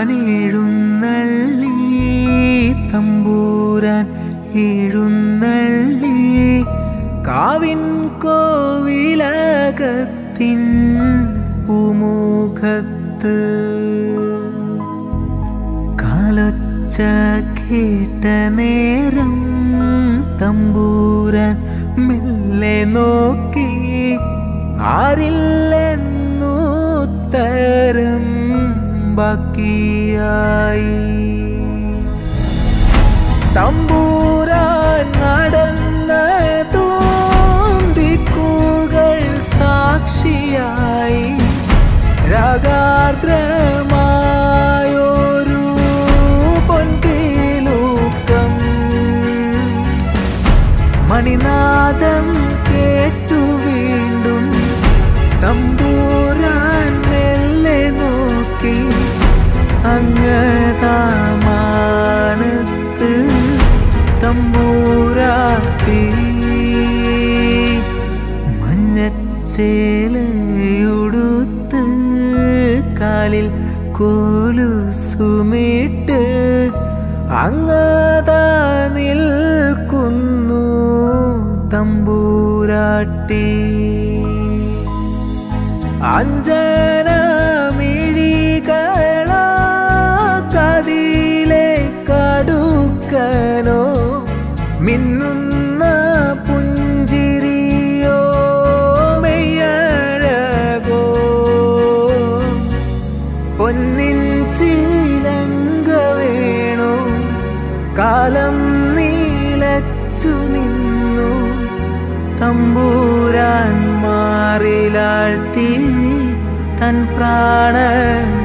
എഴുന്നള്ളി തമ്പൂരാൻ എഴുന്നള്ളി കാവിൻ കോവിലകത്തിൻ പൂമുഖത്ത് കാലൊച്ച കേട്ട നേരം തമ്പൂരാൻ മെല്ലെ നോക്കി ആരില്ലെന്നുത്തരം ബാക്കിയായി തമ്പൂരാൻ നടന്നതും ദിക്കുകൾ സാക്ഷിയായി രാഗാർദ്രമായൊരു പൊൻകിലൂക്കം മണിനാദം കേട്ടു വീണ്ടും തമ്പൂരാൻ മെല്ലെ നോക്കി അങ്ങതാമാനത്ത് തമ്പൂരാട്ടി മഞ്ഞച്ചേലയുടുത്ത് കാലിൽ കോലുസുമിട്ട് അങ്ങതാ നിൽക്കുന്നു തമ്പൂരാട്ടി അഞ്ജന മിഴികളോ കതിലെ കടുക്കനോ മിന്നുന്ന പുഞ്ചിരിയോ മെയ്യഴകോ പൊന്നിൻ ചിലങ്ക വേണോ കാലം നീലച്ചു നിന്നു തമ്പൂരാൻ മാറിലാഴ്ത്തി തൻ പ്രാണ